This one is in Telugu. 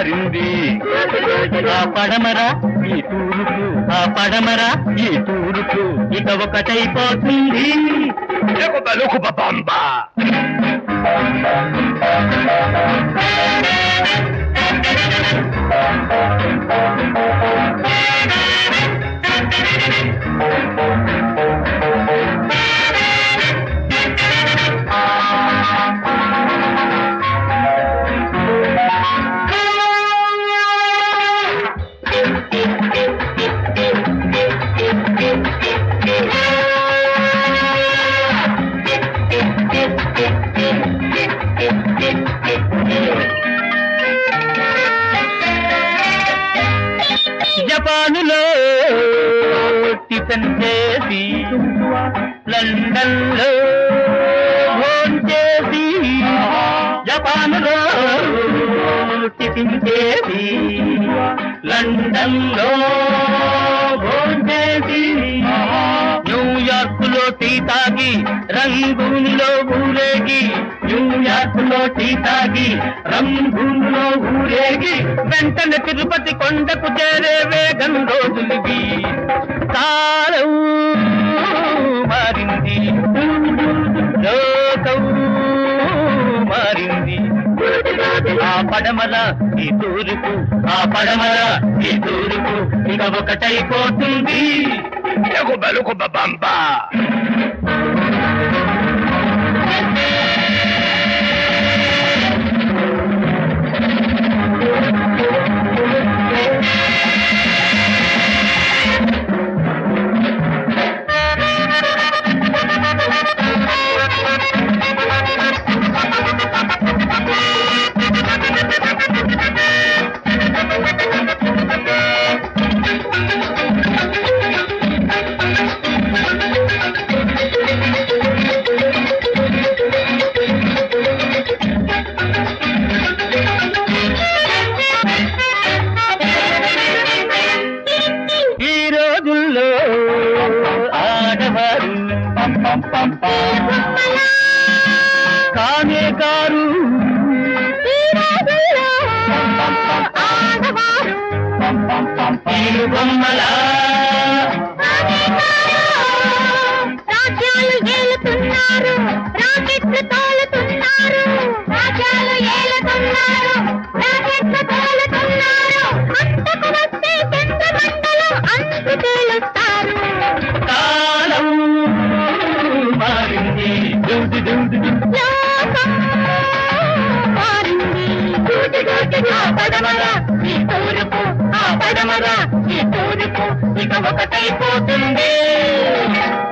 మారింది ఆ పడమర ఈ తూర్పు ఆ పడమర ఈ తూర్పు ఇక ఒకటైపోతుంది Lukuba, lukuba, bamba. జపానులో టిఫిన్ చేసి లండన్ లో చేసి జపానులో టిఫిన్ చేసి లండన్ లో చేసి న్యూయార్క్ లో టీ తాగి రంగూన్లో ఊరేగి న్యూయార్క్ లో టీ తాగి రంగూన్లో ఊరేగి వెంటనే తిరుపతి కొండకు చేరే వేగం రోజులివి కాలం మారింది లోకం మారింది ఆ పడమల ఈ తూర్పు ఆ పడమల ఈ తూర్పు ఇక ఒకటైపోతుంది Lukuba, lukuba, bamba. ఈ రోజుల్లో ఆడవారు కానే కారు తీరు బొమ్మలా రాజ్యాలు ఏలుతున్నారు రాకెట్లు తోలుతున్నారు రాజ్యాలు ఏలుతున్నారు రాకెట్లు తోలుతున్నారు అంతకు వస్తే చంద్రమండలం అంతు తేలుస్తారు కాలం మారింది దుందు దుందు దుందు. లోకం మారింది ఆ పడమర ఈ తూర్పు ఆ పడమర ఈ తూర్పు ఇక ఒకటైపోతుంది